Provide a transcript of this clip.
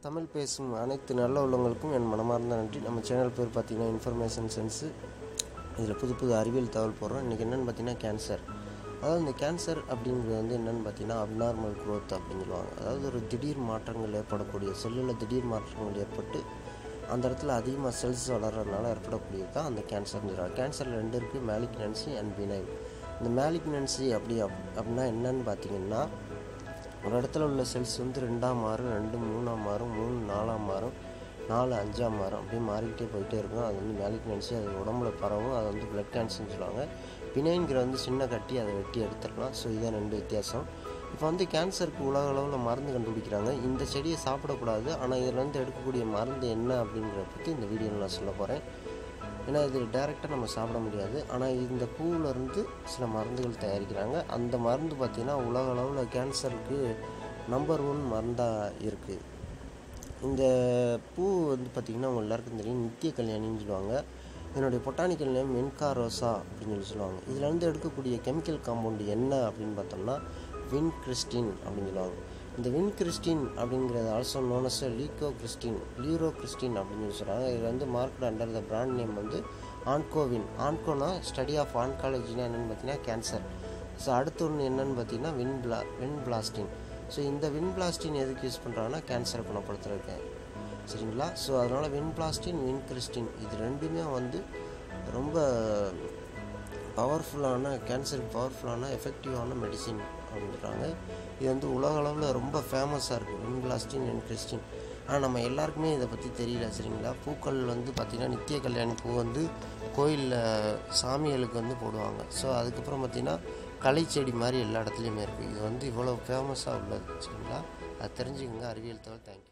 தமிழ் பேசும் அனைத்து நல்ல உள்ளவங்களுக்கும் என் மனமார்ந்த நன்றி நம்ம சேனல் பேர் பார்த்தீங்கன்னா இன்ஃபர்மேஷன் சென்ஸு இதில் புது புது அறிவியல் தகவல் போடுறோம் இன்றைக்கி என்னென்னு பார்த்தீங்கன்னா கேன்சர் அதாவது இந்த கேன்சர் அப்படிங்கிறது வந்து என்னென்னு பார்த்தீங்கன்னா அப்நார்மல் growth அப்படின்னு சொல்லுவாங்க அதாவது ஒரு திடீர் மாற்றங்கள் ஏற்படக்கூடிய செல்லில் திடீர் மாற்றங்கள் ஏற்பட்டு அந்த இடத்துல அதிகமாக செல்ஸ் வளர்கிறதுனால ஏற்படக்கூடியது தான் அந்த கேன்சர்னு சொல்கிறாங்க கேன்சரில் ரெண்டு இருக்குது மேலிக்னன்சி அண்ட் பினைல் இந்த மேலிக்னன்சி அப்படி அப் அப்படின்னா என்னன்னு பார்த்தீங்கன்னா ஒரு இடத்துல உள்ள செல்ஸ் வந்து ரெண்டாக மாறும் ரெண்டு மூணாக மாறும் மூணு நாலாக மாறும் நாலு அஞ்சாக மாறும் அப்படியே மாறிக்கிட்டே போயிட்டே இருக்கும் அது வந்து மேலிக்னன்சி அது உடம்புல பரவும் அது வந்து பிளட் கேன்சர்னு சொல்லுவாங்க பினைங்கிற வந்து சின்ன கட்டி அதை வெட்டி எடுத்துடலாம் ஸோ இதான் ரெண்டு வித்தியாசம் இப்போ வந்து கேன்சருக்கு உலக அளவில் மருந்து கண்டுபிடிக்கிறாங்க இந்த செடியை சாப்பிடக்கூடாது ஆனால் இதில் வந்து எடுக்கக்கூடிய மருந்து என்ன அப்படிங்கிறத பற்றி இந்த வீடியோவில் நான் சொல்ல போகிறேன் ஏன்னா இது டைரெக்டாக நம்ம சாப்பிட முடியாது ஆனால் இந்த பூவிலேருந்து சில மருந்துகள் தயாரிக்கிறாங்க அந்த மருந்து பார்த்திங்கன்னா உலக அளவில் கேன்சருக்கு நம்பர் ஒன் மருந்தாக இருக்குது இந்த பூ வந்து பார்த்திங்கன்னா உங்க எல்லாருக்கும் தெரியும் நித்திய கல்யாணின்னு சொல்லுவாங்க இதனுடைய பொட்டானிக்கல் நேம் வென்கா ரோசா அப்படின்னு சொல்லி சொல்லுவாங்க இதில் வந்து எடுக்கக்கூடிய கெமிக்கல் காம்பவுண்ட் என்ன அப்படின்னு பார்த்தோம்னா வின் கிறிஸ்டின் அப்படின்னு சொல்லுவாங்க இந்த வின் கிறிஸ்டின் அப்படிங்கிறது also known as leurocristine leurocristine அப்படின்னு சொல்லி சொல்கிறாங்க இதில் வந்து market under the brand name வந்து ஆன்கோவின் ஆன்கோனா ஸ்டடி ஆஃப் ஆன்காலஜினா என்னென்னு பார்த்தீங்கன்னா கேன்சர் ஸோ அடுத்து ஒன்று என்னென்னு பார்த்தீங்கன்னா vin bla vinblastine so இந்த வின் பிளாஸ்டின் எதுக்கு யூஸ் பண்ணுறாங்கன்னா கேன்சரை குணப்படுத்துறதுக்கு சரிங்களா ஸோ அதனால் வின் பிளாஸ்டின் வின் கிறிஸ்டின் இது ரெண்டுமே வந்து ரொம்ப பவர்ஃபுல்லான கேன்சருக்கு பவர்ஃபுல்லான எஃபெக்டிவான மெடிசின் அப்படின்றாங்க இது வந்து உலக அளவில் ரொம்ப ஃபேமஸாக இருக்குது வின் பிளாஸ்டின் வின் கிறிஸ்டின் ஆனால் நம்ம எல்லாருக்குமே இதை பற்றி தெரியல சரிங்களா பூக்கள் வந்து பார்த்திங்கன்னா நித்திய கல்யாணி பூ வந்து கோயிலில் சாமிகளுக்கு வந்து போடுவாங்க ஸோ அதுக்கப்புறம் பார்த்திங்கன்னா கலைச்செடி மாதிரி எல்லா இடத்துலையுமே இருக்குது இது வந்து இவ்வளோ ஃபேமஸாக உள்ளது சரிங்களா அது தெரிஞ்சுக்கங்க அறிவியல் தவிர தேங்க்யூ